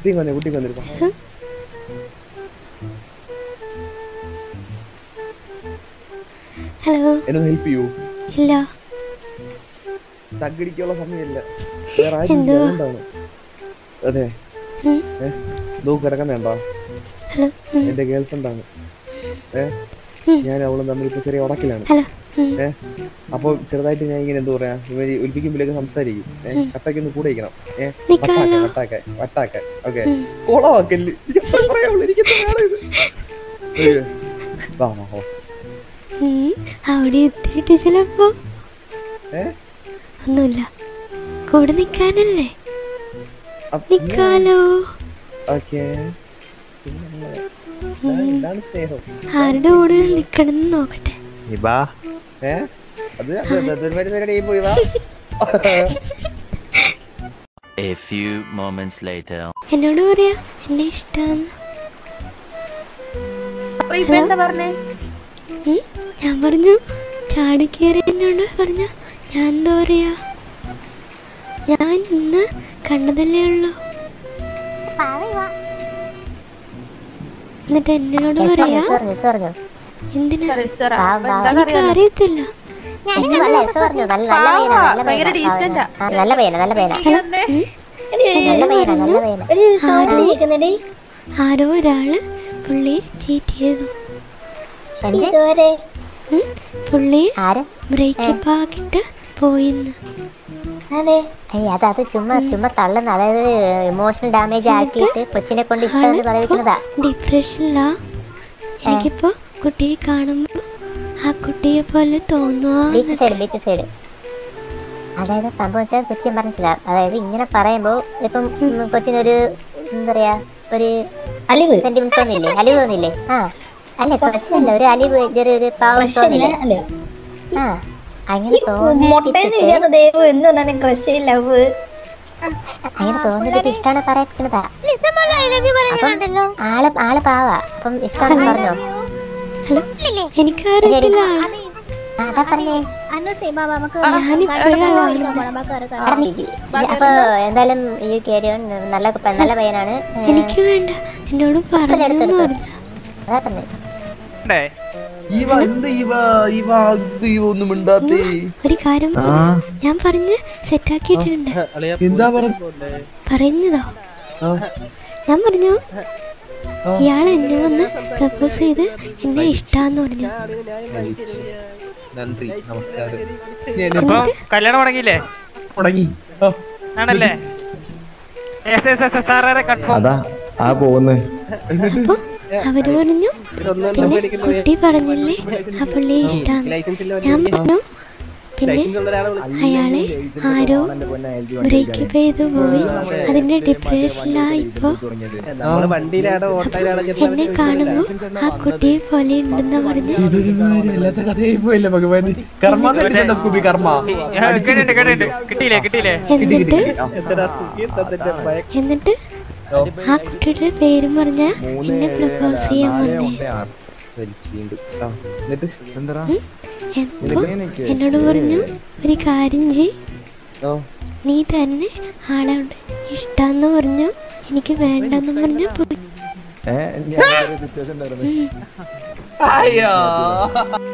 കുട്ടിയും വന്നേ കുട്ടിയും വന്നിരുന്നു ഹലോ എന്നെ ഹെൽപ്പ് ചെയ്യൂ ഇല്ല തగ్గടിക്കുള്ള സമയമില്ല വേറെ ആരും ഇല്ല, എന്തുവാ? അതുകൊണ്ടാണ് അതെ ഉം. ഏ ദൂ കിടക്കണ്ടോ ഹലോ ഉം, എന്റെ ഗേൾ ഫ്രണ്ട് ആണ് ഏ ഉം. ഞാൻ അവളും തമ്മിൽ ഇപ്പൊ ചെറിയ ഉടക്കിലാണ് ഹലോ ഉം, ഏ അപ്പൊ ചെറുതായിട്ട് ഞാൻ ഇങ്ങനെ എന്താ പറയാ ഇവര് ഒലിപ്പിക്കുമ്പോഴേക്ക് സംസാരിക്കും ഏ കട്ടയ്ക്ക് ഒന്ന് കൂടെ ഇരിക്കണം ഏ നിക്കാലോ. വട്ടാക്കാൻ വട്ടാക്കാൻ ഓക്കെ കുളവാക്കല്ല് എനിക്ക് അത്ര പറയാനുള്ളൂ എനിക്ക് എന്താ വേണം ഇത് ഏ, വാ വാ വാ. ഉം, അവിടെ എത്തിയിട്ട് ചിലപ്പോ ഏ ഒന്നുമില്ല കൂടെ നിക്കാനല്ലേ അപ്പ- നിക്കാലോ ഓക്കെ പിന്നെ ഇതാ- ഇതാണ് സ്നേഹം ആരുടെ കൂടെ നിക്കണം നോക്കട്ടെ ഇബാ ഏ അത് അത് അത് അതൊരു പരിപാടി പോയി വാ A few moments later. എന്നോട് പറയാ എന്നെ ഇഷ്ടാന്ന് അപ്പൊ ഇപ്പൊ എന്താ പറഞ്ഞേ ഉം, ഞാൻ പറഞ്ഞു ചാടി കയറി എന്നോട് പറഞ്ഞ ഞാൻ എന്താ പറയാ ഞാൻ ഇന്ന് കണ്ടതല്ലേ ഉള്ളൂ എന്നിട്ട് എന്നോട് പറയാ എന്തിനാ റിസറ അപ്പൊ എന്താ എനിക്ക് അറിയത്തില്ല ഭയങ്കര ഡീസന്റാ നല്ല പയ്യന നല്ല പയ്യന എന്നോട് പറഞ്ഞു ഒരു സൗണ്ട് കേൾക്കുന്നുണ്ട് ആരോ ഒരാള് പുള്ളി ചീറ്റ് ചെയ്തു ഇതുവരെ ഉം, പുള്ളി ആര് ബ്രേക്കപ്പ് ആക്കിട്ട് പോയിന്ന് അതെ അയ്യ അത് അത് ചുമ്മാ ചുമ്മാ തള്ളുന്ന അതായത് ഇമോഷണൽ ഡാമേജ് ആക്കിയിട്ട് കൊച്ചിനെ കൊണ്ട് ഇഷ്ടം പറയിക്കുന്നതാ ഡിപ്രഷനിലാ എനിക്കിപ്പോ കുട്ടിയെ കാണുമ്പോ ആ കുട്ടിയെ പോലെ തോന്നുവാ ബീച്ച് സൈഡ് ബീച്ച് സൈഡ് അതായത് സംഭവം വെച്ചാൽ കൊച്ചിൻ പറഞ്ഞില്ല അതായത് ഇങ്ങനെ പറയുമ്പോ ഇപ്പം ഉം, കൊച്ചിനൊരു എന്താ പറയാ ഒരു അലിവ് സെന്റിമെന്റ് തോന്നില്ലേ അലിവ് തോന്നില്ലേ ആ അല്ല പ്രശ്നമില്ല ഒരു അലിവ് ഒരു ഒരു പാവം തോന്നില്ലേ ആ അങ്ങനെ തോന്നിയിട്ട് ദൈവം എന്ന് പറഞ്ഞാൽ ക്രഷ് ലവ് അങ്ങനെ തോന്നിയിട്ട് ഇഷ്ടമാണ് പറയപ്പെടുന്നതാ അപ്പം ആള് ആള് പാവാ അപ്പം ഇഷ്ടമാണെന്ന് പറഞ്ഞോ ഹലോ എനിക്കറിയത്തില്ല ആളെ. ആ, അതാ പറഞ്ഞേ ഞാനിപ്പോഴാ കാണുന്നത് അവിടെ നിക്ക്. അപ്പൊ എന്തായാലും ഈ കേരിയോൺ നല്ല പ- നല്ല പയ്യനാണ് ഏ, എനിക്ക് വേണ്ട എന്നോട് പറഞ്ഞു പറഞ്ഞു അതാ പറഞ്ഞേ ഇവ എന്ത് ഇവ ഇവ ഇത് ഇവ ഒന്നും മിണ്ടാത്തേ ഒരു കാര്യം പറഞ്ഞു. ഞാൻ പറഞ്ഞ് സെറ്റാക്കിയിട്ടുണ്ട് എന്താ പറഞ്ഞ പറയുന്നതോ ഞാൻ പറഞ്ഞു ഇയാൾ എന്നെ വന്ന് പ്രപ്പോസ് ചെയ്ത് എന്നെ ഇഷ്ടാന്ന് പറഞ്ഞു നന്ദി നമസ്കാരം ഞാൻ അപ്പൊ കല്യാണം തുടങ്ങിയില്ലേ തുടങ്ങി ഓ, ആണല്ലേ എസ് എസ് എസ് എസ് ആർ കൺഫേം അതാ ആ പോകുന്നു അപ്പൊ അവര് പറഞ്ഞു പിന്നെ കുട്ടി പറഞ്ഞില്ലേ ആ പുള്ളിയെ ഇഷ്ടാന്ന് ഞാൻ പറഞ്ഞു പിന്നെ അയാളെ ആരോ ബ്രേക്കപ്പ് ചെയ്തു പോയി അതിന്റെ ഡിപ്രഷനിലായി ഇപ്പൊ എന്നെ കാണുമ്പോ ആ കുട്ടിയെ പോലെ ഉണ്ടെന്ന് പറഞ്ഞ് ഇതൊരു വല്ലാത്ത കഥയായി പോയല്ലേ ഭഗവാൻ കർമ്മ എന്ന് എഴുതിയിട്ടുണ്ടോ സ്കൂബി കർമ്മ അടിച്ച് കേട്ടിട്ട് കേട്ടിട്ട് കിട്ടിയില്ലേ കിട്ടിയില്ലേ എന്നിട്ട് കിട്ടി, കിട്ടി. ആ. എന്നിട്ട് ആ കുട്ടിയുടെ പേരും പറഞ്ഞ എന്നെ പ്രപ്പോസ് ചെയ്യാൻ വന്നേ വലിച്ച് വീണ്ടും. ആ, എന്നിട്ട് എപ്പോ എന്നോട് പറഞ്ഞു ഒരു കാര്യം ചെയ് ഓ, നീ തന്നെ ആളോട് ഇഷ്ടാന്ന് പറഞ്ഞു എനിക്ക് വേണ്ടെന്ന് പറഞ്ഞു പോയി ഏഹ് ഞാൻ സിറ്റുവേഷൻ ഉണ്ടായിരുന്നു അയ്യോ